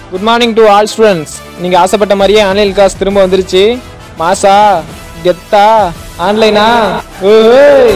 Good morning to all students நீங்க ஆசைப்பட்ட மாதிரியே ஆன்லைன் கிளாஸ் திரும்ப வந்துருச்சு மாசா கெத்தா ஆன்லைனா ஓய்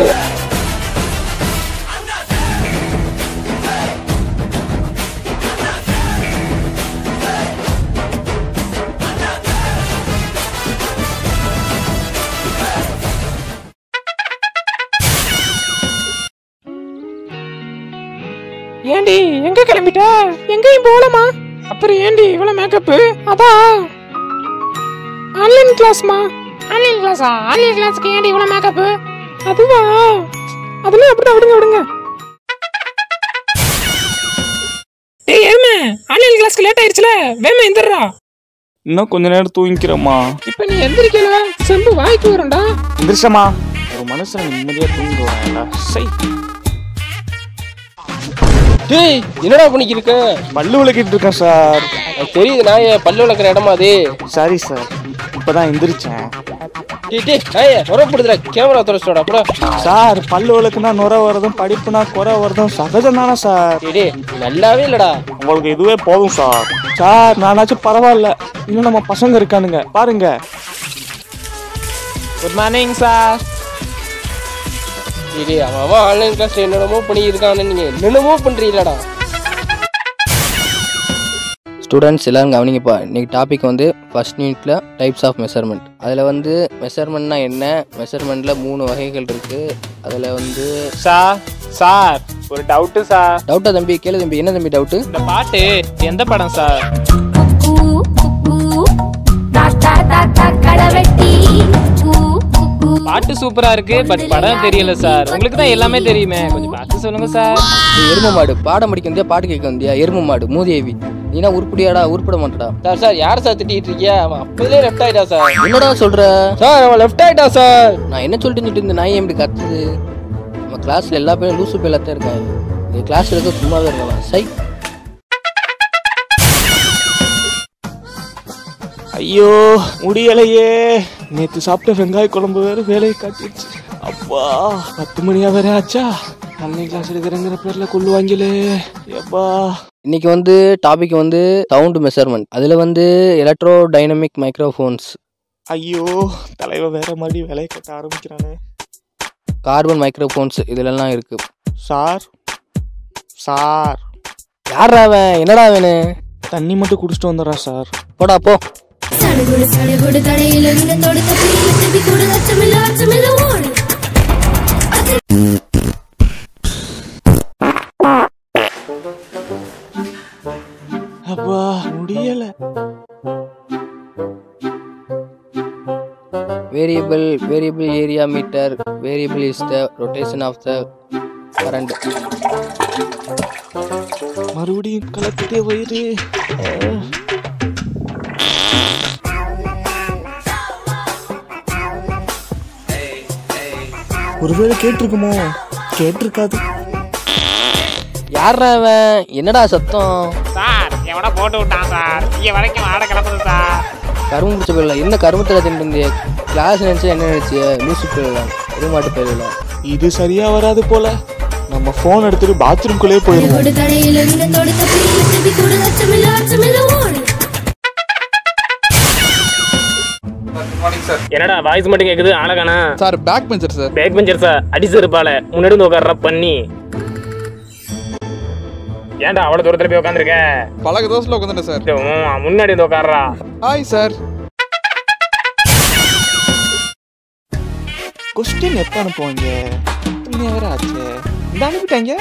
ஏண்டி எங்க கிளம்பிட்ட எங்கேயும் போகலமா அப்புறம் ஏண்டி இவ்வளவு மேக்கப் அதான் ஆன்லைன் கிளாஸ்மா ஆன்லைன் கிளாஸா ஆன்லைன் கிளாஸ்க்கு ஏண்டி இவ்வளவு மேக்கப் அதுவா அதெல்லாம் அப்படிதான் விடுங்க விடுங்க டேய் ஏமே ஆன்லைன் கிளாஸ்க்கு லேட் ஆயிருச்சுல வேமா எந்திரா இன்னும் கொஞ்ச நேரம் தூங்கிக்கிறோமா இப்போ நீ எந்திரிக்கல செம்பு வாய்க்கு வரும்டா எந்திரிச்சமா ஒரு மனுஷன் நிம்மதியா தூங்க வரல சை டேய் என்னடா பண்ணிக்கிட்டு இருக்க பல்லு விளக்கிட்டு இருக்கேன் சார் எனக்கு தெரியுது நான் என் பல்லு விளக்குற இடமா அது சாரி சார் இப்பதான் எந்திரிச்சேன் டேய் டேய் நாயே உரப்படுதுடா கேமரா துறைச்சோட அப்புறம் சார் பல்லு விளக்குனா நுர வரதும் படிப்புனா குறை வரதும் சகஜம் தானே சார் டேய் டேய் நீ நல்லாவே இல்லடா உங்களுக்கு இதுவே போதும் சார் சார் நானாச்சும் பரவாயில்ல இன்னும் நம்ம பசங்க இருக்கானுங்க பாருங்க குட் மார்னிங் சார் டேய் டேய் அவன் அவன் ஆன்லைன் கிளாஸ்ல என்னென்னமோ பண்ணியிருக்கான்னு நீங்க என்னென்னமோ பண்றீங்களாடா ஸ்டூடெண்ட்ஸ் எல்லாரும் கவனிங்கப்பா இன்னைக்கு டாபிக் வந்து ஃபர்ஸ்ட் யூனிட்ல டைப்ஸ் ஆஃப் மெஷர்மெண்ட் அதில் வந்து மெஷர்மெண்ட்னா என்ன மெஷர்மெண்ட்டில் மூணு வகைகள் இருக்குது அதில் வந்து சார் சார் ஒரு டவுட்டு சார் டவுட்டா தம்பி கேளு தம்பி என்ன தம்பி டவுட்டு இந்த பாட்டு எந்த படம் சார் கூ, கூ, தா, தா, தா, தா, கடவெட்டி கூ, கூ, கூ. பாட்டு சூப்பரா இருக்கு பட் படம் தெரியல சார் உங்களுக்கு தான் எல்லாமே தெரியுமே கொஞ்சம் பார்த்து சொல்லுங்க சார் நீ எரும மாடு பாடம் படிக்க வந்தியா பாட்டு கேட்க வந்தியா எரும மாடு மூதேவி நீனா உருப்படியாடா உருப்பட மாட்டடா சார் சார் யார் சார் திட்டிட்டு இருக்கியா அவன் அப்பவே லெஃப்ட் ஆயிட்டா சார் என்னடா சொல்ற சார் அவன் லெஃப்ட் ஆயிட்டா சார் நான் என்ன சொல்லிட்டு இருந்துட்டு இந்த நாய் எப்படி கத்துது நம்ம கிளாஸ்ல எல்லா பேரும் லூசு பேர்ல தான் இருக்காங்க இந்த கிளாஸ் இருக்க சும்மாவே இருக்கலாம் சை ஐயோ முடியலையே நேத்து சாப்பிட்ட வெங்காய குழம்பு வேற வேலையை காட்டிடுச்சு அப்பா பத்து மணியா வேற ஆச்சா ஆன்லைன் கிளாஸ் எடுக்கிறேங்கிற பேர்ல கொள்ளுவாங்களே எப்பா இன்னைக்கு வந்து டாபிக் வந்து சவுண்ட் மெஷர்மெண்ட் அதில் வந்து எலக்ட்ரோ டைனமிக் மைக்ரோஃபோன்ஸ் ஐயோ தலைவன் வேற மறுபடியும் வேலையை கட்ட ஆரம்பிக்கிறானே கார்பன் மைக்ரோஃபோன்ஸ் இதுலலாம் இருக்கு சார் சார் யாரா அவன் என்னடா வேணும் தண்ணி மட்டும் குடிச்சிட்டு வந்துடுறா சார் போடா போ சடுகுடு சடுகுடு தடையிலிருந்து தொடுத்த பிடியில திப்பி கூடு அச்சமில்ல அச்சமில்ல ஓடு அப்பா முடியல variable variable area meter variable is the rotation of the current மறுபடியும் கலத்துட்டே வயிறு அஹ். ஒருவேளை கேட்டிருக்குமோ கேட்டிருக்காது யாரா அவன் என்னடா சத்தம் சார் எவனா போட்டு விட்டான் சார் இங்க வரைக்கும் ஆட கிளப்புது சார் கரும்பு பிடிச்ச பேர்ல என்ன கருமத்தில் தின்னு இருந்திய கிளாஸ் நினைச்சு என்ன நினைச்சிய லூசு பேர்லாம் எருமாட்டு பேர்ல இது சரியா வராது போல நம்ம போன் எடுத்துட்டு பாத்ரூம்குள்ளே போயிருவோம் சடுகுடு தடையிலிருந்து தொடுத்த பிடியில திப்பி கூடு அச்சமில்ல அச்சமில்ல ஓடு என்னடா வாய்ஸ் மட்டும் கேக்குது ஆளகானா sir back bencher sir back bencher sir அடிச்சு இருப்பால முன்னாடி வந்து உட்கார்ற பண்ணி ஏன்டா அவ்வளவு தூரத்துல போய் உட்காந்துருக்க பழக தோசையில் உட்காந்துட்டேன் சார் முன்னாடி வந்து உட்கார்றா ஹாய் சார் கொஸ்டின் எப்போ அனுப்புவாங்க இன்னும் வேற ஆச்சு இந்த அனுப்பிட்டாங்க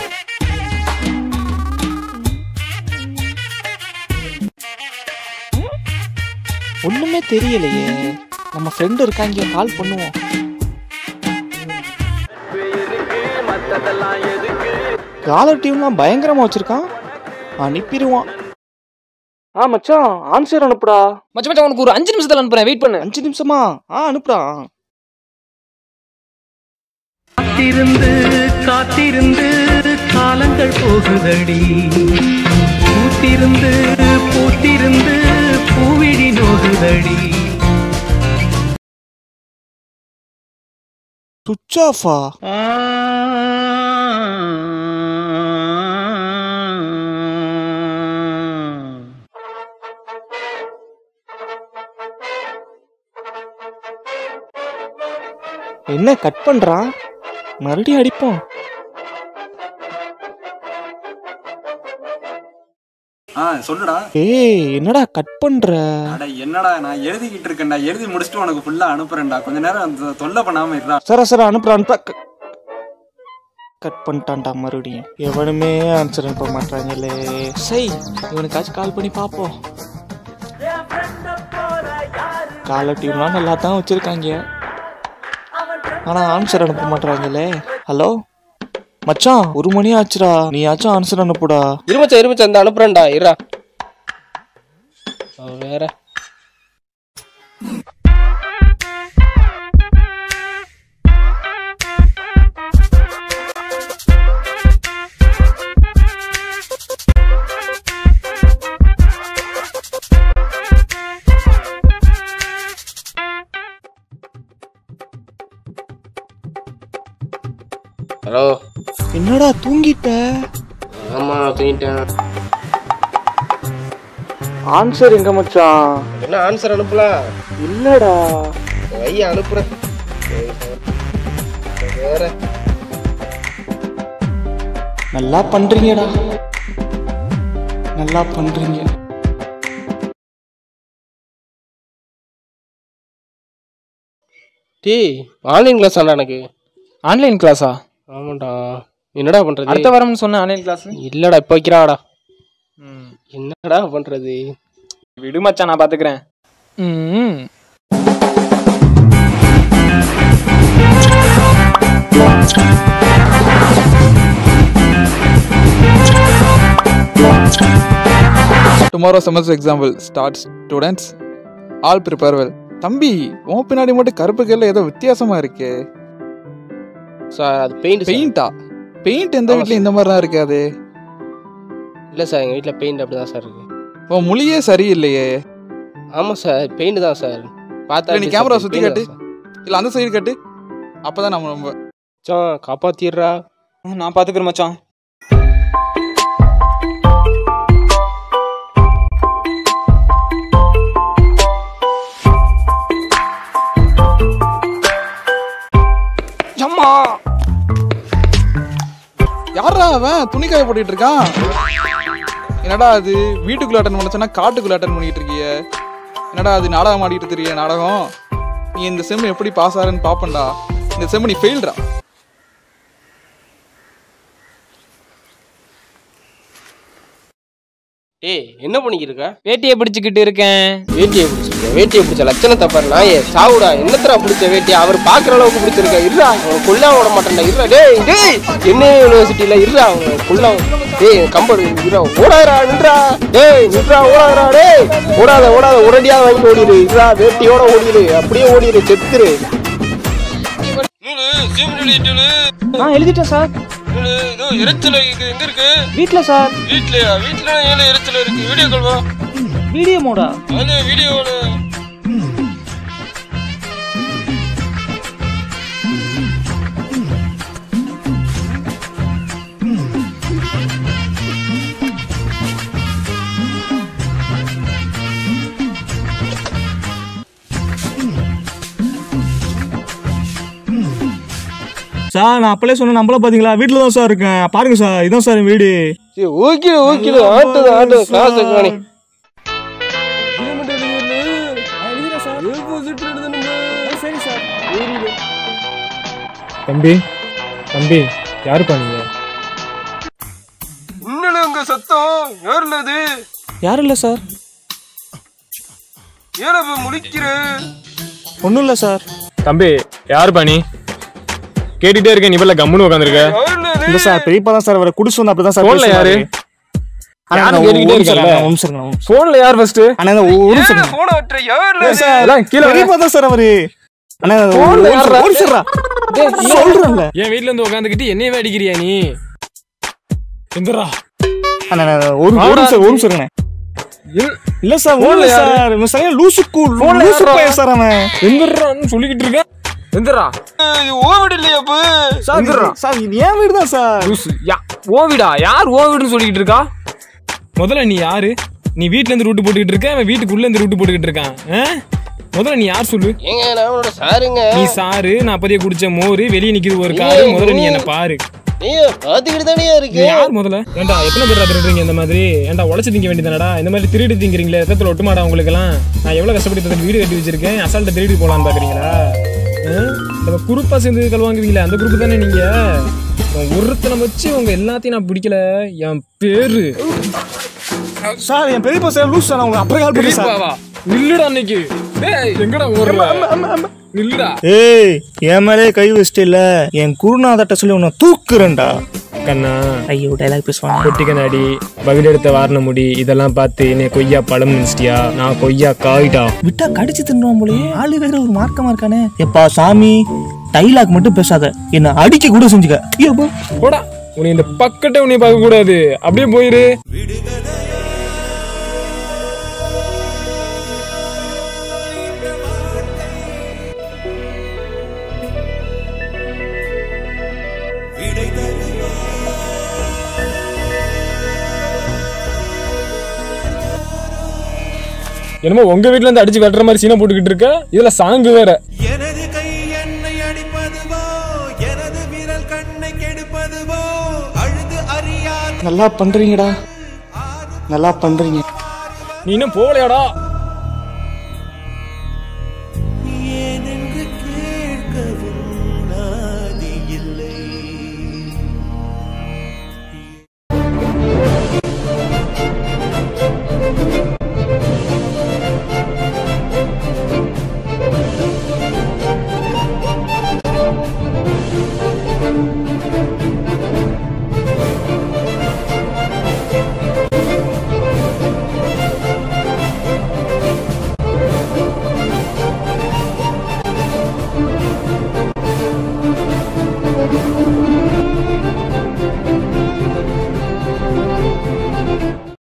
ம்? ஒண்ணுமே தெரியலையே நம்ம ஃப்ரெண்டு இருக்காங்க கால் பண்ணுவோம் காலர் டீம்லாம் பயங்கரமா வச்சிருக்கான் அனுப்பிடுவான் ஆ மச்சான் ஆன்சர் அனுப்புடா மச்ச மச்சான் உனக்கு ஒரு அஞ்சு நிமிஷத்துல அனுப்புறேன் வெயிட் பண்ணு அஞ்சு நிமிஷமா ஆ அனுப்புடா காத்திருந்து காத்திருந்து காலங்கள் போகுதடி பூத்திருந்து பூத்திருந்து பூவிழி நோகுதடி சுவிட்ச் ஆஃபா என்ன கட் பண்றான் மறுபடியும் அடிப்போம் ஆ சொல்லுடா ஏய் என்னடா கட் பண்ற அட என்னடா நான் எழுதிக்கிட்டு இருக்கேன்டா எழுதி முடிச்சுட்டு உனக்கு ஃபுல்லா அனுப்புறேன்டா கொஞ்ச நேரம் அந்த தொல்லை பண்ணாம இருடா சரா சரா அனுப்புற அனுப்ப கட் பண்ணிட்டான்டா மறுபடியும் எவனுமே ஆன்சர் அனுப்ப மாட்டாங்களே சை இவனுக்காச்சும் கால் பண்ணி பார்ப்போம் காலர் டியூன்லாம் நல்லா தான் வச்சிருக்காங்க ஆனா ஆன்சர் அனுப்ப மாட்டாங்களே ஹலோ மச்சான் ஒரு மணி ஆச்சுடா நீயாச்சும் ஆன்சர் அனுப்புடா இருமச்சா இருமச்சா இந்த அனுப்புறேன்டா இருடா அவன் வேற ஹலோ என்னடா தூங்கிட்ட ஆமா தூங்கிட்டேன் ஆன்சர் எங்க மச்சான் என்ன ஆன்சர் அனுப்பலாம் இல்லடா வை அனுப்புறேன் வேற நல்லா பண்றீங்கடா நல்லா பண்றீங்க டேய் ஆன்லைன் கிளாஸ் ஆனா எனக்கு ஆன்லைன் கிளாஸா ஆமாண்டா என்னடா பண்றது அடுத்த வாரம்னு சொன்ன ஆன்லைன் கிளாஸ் இல்லடா இப்போ வைக்கிறாடா என்னடா பண்றது விடு மச்சான் நான் பாத்துக்கிறேன் ம் tomorrow semester example start students all prepare well தம்பி உன் பின்னாடி மட்டும் கருப்பு கல்ல ஏதோ வித்தியாசமா இருக்கே சார் அது பெயிண்ட் பெயிண்டா பெயிண்ட் எந்த ஆமா வீட்லயும் இந்த மாதிரி தான் இருக்காது இல்லை சார் எங்கள் வீட்டில் பெயிண்ட் அப்படி தான் சார் இருக்கு உன் மொழியே சரியில்லையே ஆமாம் சார் பெயிண்ட் தான் சார் பார்த்தா இல்ல, நீ எப்படி கேமரா சார் சுத்தி paint காட்டு தான் சார். இல்ல அந்த சைடு கட்டு அப்பதான் நம்ம நம்ம மச்சான் காப்பாத்திடுறா நான் பாத்துக்கிறேன் மச்சான் அம்மா யாரா அவன் துணி காய போட்டுட்டு இருக்கான் என்னடா அது வீட்டுக்குள்ள அட்டன் பண்ண சொன்னா காட்டுக்குள்ள அட்டன் பண்ணிட்டு இருக்கிய என்னடா அது நாடகம் ஆடிட்டு தெரிய நாடகம் நீ இந்த செம் எப்படி பாஸ் ஆறன்னு பாப்பண்டா இந்த செம் நீ ஃபெயில்டா டேய் என்ன பண்ணிக்கிட்டு வேட்டியை பிடிச்சிக்கிட்டு இருக்கேன் வேட்டியை பிடிச்சிருக்க வேட்டியை பிடிச்ச லட்சணத்தை பாரு நாயே சாவுடா என்னத்தரா பிடிச்ச வேட்டி அவர் பாக்குற அளவுக்கு பிடிச்சிருக்க இருடா அவன் கொல்லா விட மாட்டேன்டா இருடா டேய் டேய் என்ன யூனிவர்சிட்டியில இருடா அவன் கொல்லா டேய் கம்பர் இருடா ஓடாதடா நின்றா டேய் நின்றா ஓடாதடா டேய் ஓடாத ஓடாத உடனடியா வாங்கி ஓடிடு இருடா வேட்டியோட ஓடிடு அப்படியே ஓடிடு செத்துரு நான் எழுதிட்டேன் சார் எரிச்சல எங்க இருக்கு வீட்ல சார் வீட்லயா வீட்ல ஏன் எரிச்சல இருக்கு வீடியோ கால் வா வீடியோ மோடா அது வீடியோல சார் நான் அப்பளே சொன்ன நம்மள பாத்தீங்களா வீட்டுல தான் சார் இருக்கேன் பாருங்க சார் இதான் சார் வீடு ஓகே ஓகே ஆட்டுது ஆட்டு காசு காணி தம்பி தம்பி யாருப்பா நீங்க இன்னும் அங்க சத்தம் யாருல அது யாரும் இல்ல சார் ஏன் அப்ப முடிக்கிற ஒண்ணும் இல்ல சார் தம்பி யாருப்பா நீ கேட்டுட்டே இருக்கேன் நீ இப்ப கம்முன்னு உட்காந்துருக்க யாருல அது இல்ல சார் பெரியப்பா தான் சார் வர குடிச்சு வந்து அப்படிதான் சார் போன்ல யாரு யாரும் கேட்டுக்கிட்டே இருக்கல போன்ல யார் ஃபர்ஸ்ட் போன வட்டுற யாருல அது எல்லாம் கீழே வர. பெரியப்பா தான் சார் அவரு அண்ணா போன்ல ஒரு யார்ரா? நிமிஷம் இருடா. சொல்றேன்ல என் வீட்ல இருந்து உட்காந்துக்கிட்டு என்னையவே அடிக்கிறியா நீ எந்திரா அண்ணா அண்ணா, ஒரு ஒரு நிமிஷம் ஒரு நிமிஷம் இருங்கண்ணே. இல்ல சார் ஒண்ணும் இல்ல சார் இவன் சரியா லூசுக்கு லூசு பையன் சார் அவன் எந்திரான்னு சொல்லிக்கிட்டு இருக்கேன் எந்திரா இது ஓவிடு இல்லையா அப்ப சார் இது- சார் இது என் வீடு தான் சார் லூசு யா ஓ வீடா யார் ஓ வீடுன்னு சொல்லிக்கிட்டு இருக்கா முதல்ல நீ யாரு நீ வீட்ல இருந்து ரூட்டு போட்டுக்கிட்டு இருக்க அவன் வீட்டுக்குள்ள இருந்து ரூட்டு போட்டுக்கிட்டு இருக்கான் ஆ? முதல்ல நீ யார் சொல்லு ஏங்க நான் அவனோட சாருங்க நீ சாரு நான் அப்போதைய குடிச்ச மோரு வெளியே நிக்குது ஒரு காரு முதல்ல நீ என்ன பாரு நீங்க பாத்துக்கிட்டு தானே நீ இருக்கு யார் முதல்ல ஏன்டா எத்தனை பேர் திருடுறீங்க இந்த மாதிரி ஏன்டா உழைச்சு திங்க வேண்டியதானடா இந்த மாதிரி திருடி திங்கிறீங்களே ரத்தத்தில் ஒட்டுமாடா உங்களுக்கு எல்லாம் நான் எவ்வளவு கஷ்டப்பட்டு இந்த வீடு கட்டி வச்சிருக்கேன் அசால்ட்டை திருடி போலான்னு பாக்குறீங்களா ஆ? இந்த குரூப்பா சேர்ந்து கழுவாங்குவீங்களே அந்த குரூப் தானே நீங்க உன் ஒருத்தனை வச்சு உங்க எல்லாத்தையும் நான் பிடிக்கல என் பேரு சார் என் பெரியப்பா சார் லூஸ் சார் அவங்க அப்புறம் கால் பண்ணி சார் பெரியப்பாவா? நில்லுடா அன்னைக்கு டேய் எங்கடா ஓடுற நில்லுடா ஏய் என் மேலே கை வச்சிட்டு இல்ல என் குருநாதட்ட சொல்லி உன்னை தூக்குறேன்டா கண்ணா ஐயோ டைலாக் பேசுவாங்க பொட்டி கண்ணாடி பகில் எடுத்த வாரண முடி இதெல்லாம் பார்த்து என்னை கொய்யா பழம் நினைச்சிட்டியா நான் கொய்யா காய்டா விட்டா கடிச்சு தின்னுவான் போலயே ஆளு வேற ஒரு மார்க்கமா இருக்கானே எப்பா சாமி டைலாக் மட்டும் பேசாத என்ன அடிக்க கூட செஞ்சுக்க ஐயோ போ. போடா உன்னை இந்த பக்கத்தை உன்னை பார்க்க கூடாது அப்படியே போயிரு என்னமோ உங்க வீட்ல இருந்து அடிச்சு வெட்டுற மாதிரி சீனை போட்டுக்கிட்டு இருக்க இதுல சாங்கு வேற எனது கை என்னை அடிப்பதுவோ எனது விரல் கண்ணை கெடுப்பதுவோ அழுது அறியாது நல்லா பண்றீங்கடா நல்லா பண்றீங்க நீ இன்னும் போகலையாடா